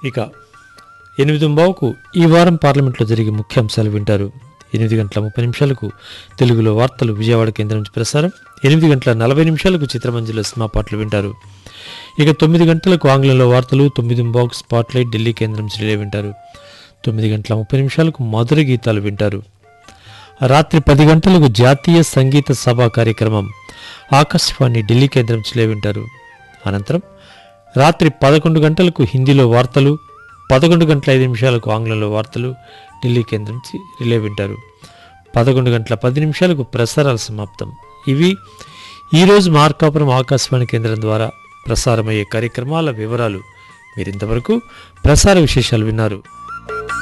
ఇక ఎనిమిది బావుకు ఈ వారం పార్లమెంట్లో జరిగే ముఖ్యాంశాలు వింటారు ఎనిమిది గంటల ముప్పై నిమిషాలకు తెలుగులో వార్తలు విజయవాడ కేంద్రం నుంచి ప్రసారం ఎనిమిది గంటల నలభై నిమిషాలకు చిత్రమంజుల సినిమా పాటలు వింటారు ఇక తొమ్మిది గంటలకు ఆంగ్లంలో వార్తలు తొమ్మిది బాక్స్ స్పాట్లైట్ ఢిల్లీ కేంద్రం నుంచి రిలే వింటారు తొమ్మిది గంటల ముప్పై నిమిషాలకు మధుర గీతాలు వింటారు రాత్రి పది గంటలకు జాతీయ సంగీత సభ కార్యక్రమం ఆకాశవాణి ఢిల్లీ కేంద్రం చిలే వింటారు అనంతరం రాత్రి పదకొండు గంటలకు హిందీలో వార్తలు పదకొండు గంటల ఐదు నిమిషాలకు ఆంగ్లంలో వార్తలు ఢిల్లీ కేంద్రం నుంచి రిలే వింటారు పదకొండు గంటల పది నిమిషాలకు ప్రసారాలు సమాప్తం ఇవి ఈరోజు మార్కాపురం ఆకాశవాణి కేంద్రం ద్వారా ప్రసారమయ్యే కార్యక్రమాల వివరాలు మీరింతవరకు ప్రసార విశేషాలు విన్నారు